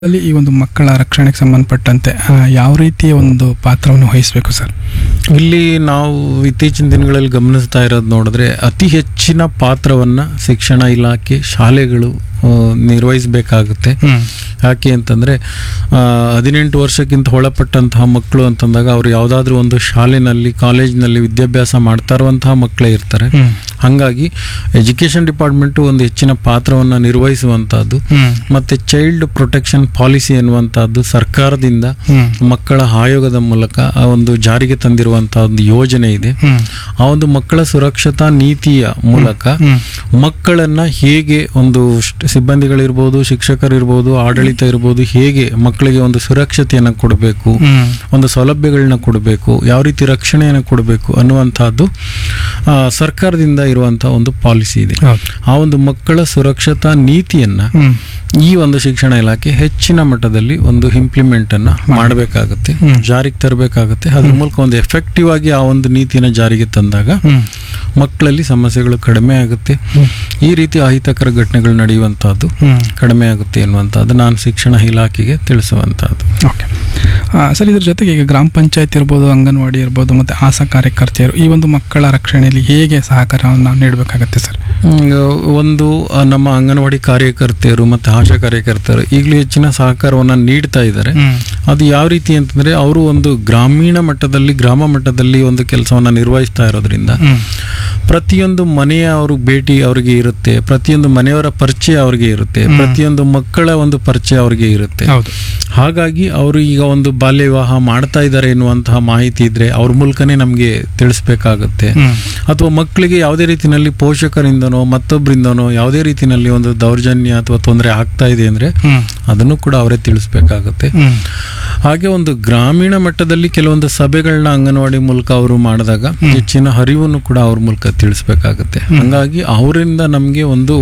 ಅಲ್ಲಿ ಈ ಒಂದು ಮಕ್ಕಳ ರಕ್ಷಣೆಗೆ ಸಂಬಂಧಪಟ್ಟಂತೆ ಆ, ಯಾವ ರೀತಿಯ ಒಂದು ಪಾತ್ರವನ್ನು ವಹಿಸಬೇಕು ಸರ್ ಇಲ್ಲಿ ನಾವು ಇತ್ತೀಚಿನ ದಿನಗಳಲ್ಲಿ ಗಮನಿಸ್ತಾ ಇರೋದು ನೋಡಿದ್ರೆ ಅತಿ ಹೆಚ್ಚಿನ ಪಾತ್ರವನ್ನ ಶಿಕ್ಷಣ ಇಲಾಖೆ ಶಾಲೆಗಳು ಆ, ನಿರ್ವಹಿಸಬೇಕಾಗುತ್ತೆ ಯಾಕೆ ಅಂತಂದ್ರೆ ಆ, ಹದಿನೆಂಟು ವರ್ಷಕ್ಕಿಂತ ಒಳಪಟ್ಟಂತಹ ಮಕ್ಕಳು ಅಂತಂದಾಗ ಅವ್ರು ಯಾವುದಾದ್ರೂ ಒಂದು ಶಾಲೆನಲ್ಲಿ ಕಾಲೇಜ್ನಲ್ಲಿ ವಿದ್ಯಾಭ್ಯಾಸ ಮಾಡ್ತಾ ಇರುವಂತಹ ಮಕ್ಕಳೇ ಇರ್ತಾರೆ ಹಾಗಾಗಿ ಎಜುಕೇಷನ್ ಡಿಪಾರ್ಟ್ಮೆಂಟು ಒಂದು ಹೆಚ್ಚಿನ ಪಾತ್ರವನ್ನು ನಿರ್ವಹಿಸುವಂತಹದ್ದು ಮತ್ತೆ ಚೈಲ್ಡ್ ಪ್ರೊಟೆಕ್ಷನ್ ಪಾಲಿಸಿ ಎನ್ನುವಂತಹದ್ದು ಸರ್ಕಾರದಿಂದ ಮಕ್ಕಳ ಆಯೋಗದ ಮೂಲಕ ಆ ಒಂದು ಜಾರಿಗೆ ತಂದಿರುವಂತಹ ಒಂದು ಯೋಜನೆ ಇದೆ ಆ ಒಂದು ಮಕ್ಕಳ ಸುರಕ್ಷತಾ ನೀತಿಯ ಮೂಲಕ ಮಕ್ಕಳನ್ನ ಹೇಗೆ ಒಂದು ಸ್ಟ್- ಸಿಬ್ಬಂದಿಗಳಿರ್ಬೋದು ಶಿಕ್ಷಕರಿರ್ಬೋದು ಆಡಳಿತ ಇರ್ಬೋದು ಹೇಗೆ ಮಕ್ಕಳಿಗೆ ಒಂದು ಸುರಕ್ಷತೆಯನ್ನು ಕೊಡಬೇಕು ಒಂದು ಸೌಲಭ್ಯಗಳನ್ನ ಕೊಡಬೇಕು ಯಾವ ರೀತಿ ರಕ್ಷಣೆಯನ್ನು ಕೊಡಬೇಕು ಅನ್ನುವಂತಹದ್ದು ಆ, ಸರ್ಕಾರದಿಂದ ಇರುವಂತಹ ಒಂದು ಪಾಲಿಸಿ ಇದೆ ಹೌದು ಆ ಒಂದು ಮಕ್ಕಳ ಸುರಕ್ಷತಾ ನೀತಿಯನ್ನ ಹ್ಮ್. ಈ ಒಂದು ಶಿಕ್ಷಣ ಇಲಾಖೆ ಹೆಚ್ಚಿನ ಮಟ್ಟದಲ್ಲಿ ಒಂದು ಇಂಪ್ಲಿಮೆಂಟ್ ಅನ್ನ ಮಾಡಬೇಕಾಗುತ್ತೆ ಹ್ಮ್. ಜಾರಿಗೆ ತರಬೇಕಾಗುತ್ತೆ ಅದ್ರ ಮೂಲಕ ಒಂದು ಎಫೆಕ್ಟಿವ್ ಆಗಿ ಆ ಒಂದು ನೀತಿಯನ್ನು ಜಾರಿಗೆ ತಂದಾಗ ಹ್ಮ್. ಮಕ್ಕಳಲ್ಲಿ ಸಮಸ್ಯೆಗಳು ಕಡಿಮೆ ಆಗುತ್ತೆ ಈ ರೀತಿ ಅಹಿತಕರ ಘಟನೆಗಳು ನಡೆಯುವಂತಹದ್ದು ಹ್ಮ್. ಕಡಿಮೆ ಆಗುತ್ತೆ ಎನ್ನುವಂಥದ್ದು ನಾನು ಶಿಕ್ಷಣ ಇಲಾಖೆಗೆ ತಿಳಿಸುವಂತಹದ್ದು ಓಕೆ ಆ, ಸರ್ ಇದ್ರ ಜೊತೆಗೆ ಈಗ ಗ್ರಾಮ ಪಂಚಾಯತ್ ಇರ್ಬೋದು ಅಂಗನವಾಡಿ ಇರ್ಬೋದು ಮತ್ತು ಆಶಾ ಕಾರ್ಯಕರ್ತೆಯರು ಈ ಒಂದು ಮಕ್ಕಳ ರಕ್ಷಣೆಯಲ್ಲಿ ಹೇಗೆ ಸಹಕಾರವನ್ನು ನೀಡಬೇಕಾಗತ್ತೆ ಸರ್ ಹ್ಮ್, ಒಂದು ಆ, ನಮ್ಮ ಅಂಗನವಾಡಿ ಕಾರ್ಯಕರ್ತೆಯರು ಮತ್ತು ಆಶಾ ಕಾರ್ಯಕರ್ತರು ಈಗಲೂ ಹೆಚ್ಚಿನ ಸಹಕಾರವನ್ನು ನೀಡ್ತಾ ಇದ್ದಾರೆ ಅದು ಯಾವ ರೀತಿ ಅಂತಂದ್ರೆ ಅವರು ಒಂದು ಗ್ರಾಮೀಣ ಮಟ್ಟದಲ್ಲಿ ಗ್ರಾಮ ಮಟ್ಟದಲ್ಲಿ ಒಂದು ಕೆಲಸವನ್ನ ನಿರ್ವಹಿಸ್ತಾ ಇರೋದ್ರಿಂದ ಪ್ರತಿಯೊಂದು ಮನೆಯ ಅವ್ರ ಭೇಟಿ ಅವರಿಗೆ ಇರುತ್ತೆ ಪ್ರತಿಯೊಂದು ಮನೆಯವರ ಪರಿಚಯ ಅವರಿಗೆ ಇರುತ್ತೆ ಪ್ರತಿಯೊಂದು ಮಕ್ಕಳ ಒಂದು ಪರಿಚಯ ಅವರಿಗೆ ಇರುತ್ತೆ ಹೌದು ಹಾಗಾಗಿ ಅವರು ಈಗ ಒಂದು ಬಾಲ್ಯ ವಿವಾಹ ಮಾಡ್ತಾ ಇದ್ದಾರೆ ಎನ್ನುವಂತಹ ಮಾಹಿತಿ ಇದ್ರೆ ಅವ್ರ ಮೂಲಕನೇ ನಮಗೆ ತಿಳಿಸ್ಬೇಕಾಗುತ್ತೆ ಹ್ಮ್. ಅಥವಾ ಮಕ್ಕಳಿಗೆ ಯಾವುದೇ ರೀತಿನಲ್ಲಿ ಪೋಷಕರಿಂದನೋ ಮತ್ತೊಬ್ಬರಿಂದನೋ ಯಾವುದೇ ರೀತಿನಲ್ಲಿ ಒಂದು ದೌರ್ಜನ್ಯ ಅಥವಾ ತೊಂದರೆ ಆಗ್ತಾ ಇದೆ ಅಂದ್ರೆ ಹ್ಮ್. ಅದನ್ನು ಕೂಡ ಅವರೇ ತಿಳಿಸ್ಬೇಕಾಗುತ್ತೆ ಹ್ಮ್. ಹಾಗೆ ಒಂದು ಗ್ರಾಮೀಣ ಮಟ್ಟದಲ್ಲಿ ಕೆಲವೊಂದು ಸಭೆಗಳನ್ನ ಅಂಗನವಾಡಿ ಮೂಲಕ ಅವರು ಮಾಡಿದಾಗ ಹೆಚ್ಚಿನ ಹರಿವನ್ನು ಕೂಡ ಅವ್ರ ಮೂಲಕ ತಿಳಿಸ್ಬೇಕಾಗುತ್ತೆ ಹಂಗಾಗಿ ಅವರಿಂದ ನಮಗೆ ಒಂದು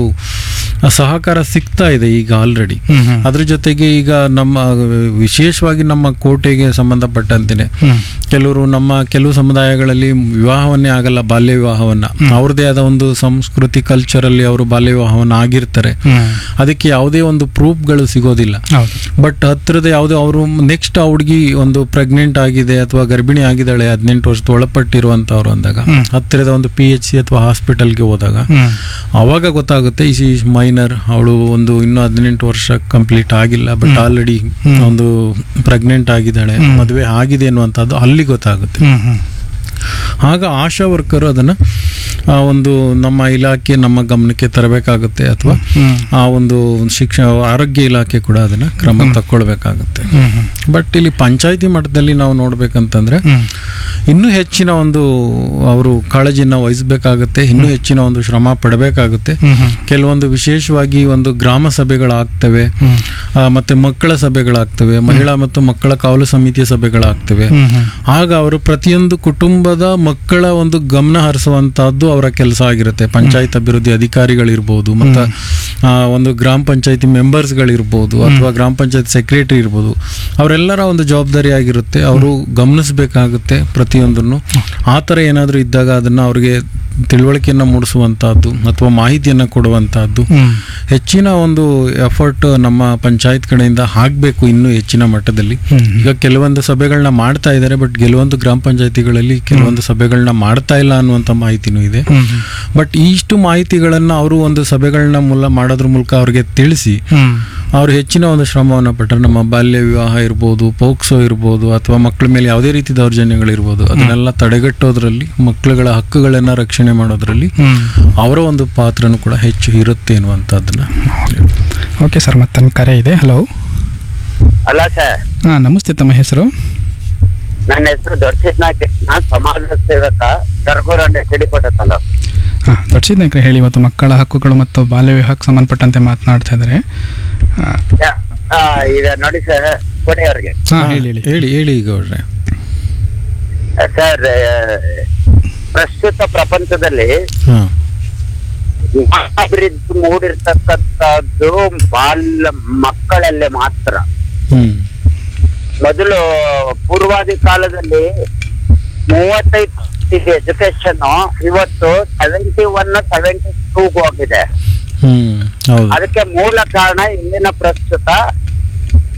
ಸಹಕಾರ ಸಿಗ್ತಾ ಇದೆ ಈಗ ಆಲ್ರೆಡಿ ಹ್ಮ್. ಹ್ಮ್. ಅದ್ರ ಜೊತೆಗೆ ಈಗ ನಮ್ಮ ವಿಶೇಷವಾಗಿ ನಮ್ಮ ಕೋಟೆಗೆ ಸಂಬಂಧಪಟ್ಟಂತೆನೆ ಹ್ಮ್. ಕೆಲವರು ನಮ್ಮ ಕೆಲವು ಸಮುದಾಯಗಳಲ್ಲಿ ವಿವಾಹವನ್ನೇ ಆಗಲ್ಲ ಬಾಲ್ಯ ವಿವಾಹವನ್ನ ಅವ್ರದೇ ಆದ ಒಂದು ಸಂಸ್ಕೃತಿ ಕಲ್ಚರ್ ಅಲ್ಲಿ ಅವರು ಬಾಲ್ಯ ವಿವಾಹವನ್ನ ಆಗಿರ್ತಾರೆ ಹ್ಮ್. ಅದಕ್ಕೆ ಯಾವುದೇ ಒಂದು ಪ್ರೂಫ್ಗಳು ಸಿಗೋದಿಲ್ಲ ಹೌದು ಬಟ್ ಹತ್ರದ ಯಾವುದೋ ಅವರು ನೆಕ್ಸ್ಟ್ ಆ ಹುಡುಗಿ ಒಂದು ಪ್ರೆಗ್ನೆಂಟ್ ಆಗಿದೆ ಅಥವಾ ಗರ್ಭಿಣಿ ಆಗಿದ್ದಾಳೆ ಹದಿನೆಂಟು ವರ್ಷದ ಒಳಪಟ್ಟಿರುವಂತವ್ರು ಅಂದಾಗ ಹ್ಮ್. ಹತ್ತಿರದ ಒಂದು ಪಿ ಎಚ್ ಸಿ ಅಥವಾ ಹಾಸ್ಪಿಟಲ್ಗೆ ಹೋದಾಗ ಹ್ಮ್. ಅವಾಗ ಗೊತ್ತಾಗುತ್ತೆ ಈ ಮೈನರ್ ಅವಳು ಒಂದು ಇನ್ನೂ ಹದಿನೆಂಟು ವರ್ಷ ಕಂಪ್ಲೀಟ್ ಆಗಿಲ್ಲ ಬಟ್ ಆಲ್ರೆಡಿ ಒಂದು ಪ್ರೆಗ್ನೆಂಟ್ ಆಗಿದ್ದಾಳೆ ಮದುವೆ ಆಗಿದೆ ಅನ್ನುವಂಥದ್ದು ಅಲ್ಲಿ ಗೊತ್ತಾಗುತ್ತೆ ಹ್ಮ್. ಹ್ಮ್. ಆಗ ಆಶಾ ವರ್ಕರು ಅದನ್ನ ಆ ಒಂದು ನಮ್ಮ ಇಲಾಖೆ ನಮ್ಮ ಗಮನಕ್ಕೆ ತರಬೇಕಾಗುತ್ತೆ ಅಥವಾ ಹ್ಮ್. ಆ ಒಂದು ಶಿಕ್ಷಣ ಆರೋಗ್ಯ ಇಲಾಖೆ ಕೂಡ ಅದನ್ನ ಕ್ರಮ ತಕ್ಕೊಳ್ಬೇಕಾಗುತ್ತೆ ಹ್ಮ್. ಹ್ಮ್. ಬಟ್ ಇಲ್ಲಿ ಪಂಚಾಯತಿ ಮಟ್ಟದಲ್ಲಿ ನಾವು ನೋಡ್ಬೇಕಂತಂದ್ರೆ ಹ್ಮ್. ಇನ್ನೂ ಹೆಚ್ಚಿನ ಒಂದು ಅವರು ಕಾಳಜಿನ ವಹಿಸಬೇಕಾಗುತ್ತೆ ಇನ್ನೂ ಹೆಚ್ಚಿನ ಒಂದು ಶ್ರಮ ಪಡಬೇಕಾಗುತ್ತೆ ಹ್ಮ್. ಹ್ಮ್. ಕೆಲವೊಂದು ವಿಶೇಷವಾಗಿ ಒಂದು ಗ್ರಾಮ ಸಭೆಗಳಾಗ್ತವೆ ಹ್ಮ್. ಆ, ಮತ್ತೆ ಮಕ್ಕಳ ಸಭೆಗಳಾಗ್ತವೆ ಮಹಿಳಾ ಮತ್ತು ಮಕ್ಕಳ ಕಾವಲು ಸಮಿತಿಯ ಸಭೆಗಳಾಗ್ತವೆ ಹ್ಮ್. ಹ್ಮ್. ಆಗ ಅವರು ಪ್ರತಿಯೊಂದು ಕುಟುಂಬದ ಮಕ್ಕಳ ಒಂದು ಗಮನ ಹರಿಸುವಂತಹದ್ದು ಅವರ ಕೆಲಸ ಆಗಿರುತ್ತೆ ಪಂಚಾಯತ್ ಅಭಿವೃದ್ಧಿ ಅಧಿಕಾರಿಗಳಿರ್ಬೋದು ಮತ್ತು ಒಂದು ಗ್ರಾಮ ಪಂಚಾಯತಿ ಮೆಂಬರ್ಸ್ಗಳಿರ್ಬೋದು ಅಥವಾ ಗ್ರಾಮ ಪಂಚಾಯತ್ ಸೆಕ್ರೆಟರಿ ಇರ್ಬೋದು ಅವರೆಲ್ಲರ ಒಂದು ಜವಾಬ್ದಾರಿ ಆಗಿರುತ್ತೆ ಅವರು ಗಮನಿಸಬೇಕಾಗುತ್ತೆ ಪ್ರತಿಯೊಂದನ್ನು ಆ ಥರ ಏನಾದರೂ ಇದ್ದಾಗ ಅದನ್ನು ಅವ್ರಿಗೆ ತಿಳುವಳಿಕೆಯನ್ನು ಮೂಡಿಸುವಂತಹದ್ದು ಅಥವಾ ಮಾಹಿತಿಯನ್ನು ಕೊಡುವಂತಹದ್ದು ಹ್ಮ್. ಹೆಚ್ಚಿನ ಒಂದು ಎಫರ್ಟ್ ನಮ್ಮ ಪಂಚಾಯತ್ ಕಡೆಯಿಂದ ಆಗಬೇಕು ಇನ್ನೂ ಹೆಚ್ಚಿನ ಮಟ್ಟದಲ್ಲಿ ಹ್ಮ್. ಈಗ ಕೆಲವೊಂದು ಸಭೆಗಳನ್ನ ಮಾಡ್ತಾ ಇದ್ದಾರೆ ಬಟ್ ಕೆಲವೊಂದು ಗ್ರಾಮ ಪಂಚಾಯತಿಗಳಲ್ಲಿ ಕೆಲವೊಂದು ಸಭೆಗಳನ್ನ ಮಾಡ್ತಾ ಇಲ್ಲ ಅನ್ನುವಂಥ ಮಾಹಿತಿನೂ ಇದೆ ಹ್ಮ್. ಬಟ್ ಇಷ್ಟು ಮಾಹಿತಿಗಳನ್ನ ಅವರು ಒಂದು ಸಭೆಗಳನ್ನ ಮೂಲ ಮಾಡೋದ್ರ ಮೂಲಕ ಅವ್ರಿಗೆ ತಿಳಿಸಿ ಹ್ಮ್. ಅವರು ಹೆಚ್ಚಿನ ಒಂದು ಶ್ರಮವನ್ನು ಪಟ್ಟರೆ ನಮ್ಮ ಬಾಲ್ಯ ವಿವಾಹ ಇರ್ಬೋದು ಪೋಕ್ಸೋ ಇರ್ಬೋದು ಅಥವಾ ಮಕ್ಕಳ ಮೇಲೆ ಯಾವುದೇ ರೀತಿ ದೌರ್ಜನ್ಯಗಳಿರ್ಬೋದು ಅದನ್ನೆಲ್ಲ ತಡೆಗಟ್ಟೋದ್ರಲ್ಲಿ ಮಕ್ಕಳುಗಳ ಹಕ್ಕುಗಳನ್ನ ರಕ್ಷಣೆ ಮಾಡೋದ್ರಲ್ಲಿ ಹ್ಮ್. ಅವರ ಒಂದು ಪಾತ್ರನೂ ಕೂಡ ಹೆಚ್ಚು ಇರುತ್ತೆ ಅನ್ನುವಂಥದ್ದನ್ನ ಓಕೆ ಸರ್ ಮತ್ತೆ ನನ್ನ ಕರೆ ಇದೆ ಹಲೋ ಅಲ್ಲ ಸರ್ ಹಾಂ ನಮಸ್ತೆ ತಮ್ಮ ಹೆಸರು ನನ್ನ ಹೆಸರು ದರ್ಶಿತ್ ನಾಯ್ಕ ನಾನ್ ಸಮಾಜ ಸೇವಕ ಕರ್ಗೂರಂಡೆ ಸಿಡಿಪಟ್ಟ ತಾಲೂಕು ಹಾಂ ದೊಡ್ಡ ನಾಯಕರು ಹೇಳಿ ಇವತ್ತು ಮಕ್ಕಳ ಹಕ್ಕುಗಳು ಮತ್ತು ಬಾಲ್ಯ ವಿವಾಹಕ್ಕೆ ಸಂಬಂಧಪಟ್ಟಂತೆ ಮಾತನಾಡ್ತಾ ಇದ್ದಾರೆ ಯಾ, ಆ, ಈಗ ನೋಡಿ ಸರ್ ಕೊನೆಯವರಿಗೆ ಹಾಂ ಹೇಳಿ ಹೇಳಿ ಹೇಳಿ ಹೇಳಿ ಈಗ ಅವ್ರೆ ಸರ್ ಪ್ರಸ್ತುತ ಪ್ರಪಂಚದಲ್ಲಿ ಹಾ ಅಭಿವೃದ್ಧಿ ಮೂಡಿರ್ತಕ್ಕಂಥದ್ದು ಬಾಲ್ಯ ಮಕ್ಕಳಲ್ಲೇ ಮಾತ್ರ ಹ್ಮ್ ಮೊದಲು ಪೂರ್ವಾದಿ ಕಾಲದಲ್ಲಿ ಮೂವತ್ತೈದು ಎಜುಕೇಶನ್ ಇವತ್ತು ಸೆವೆಂಟಿ ಒನ್ ಸೆವೆಂಟಿ ಟೂಗೂ ಹೋಗಿದೆ ಹ್ಮ್ ಹೌದು ಅದಕ್ಕೆ ಮೂಲ ಕಾರಣ ಇಂದಿನ ಪ್ರಸ್ತುತ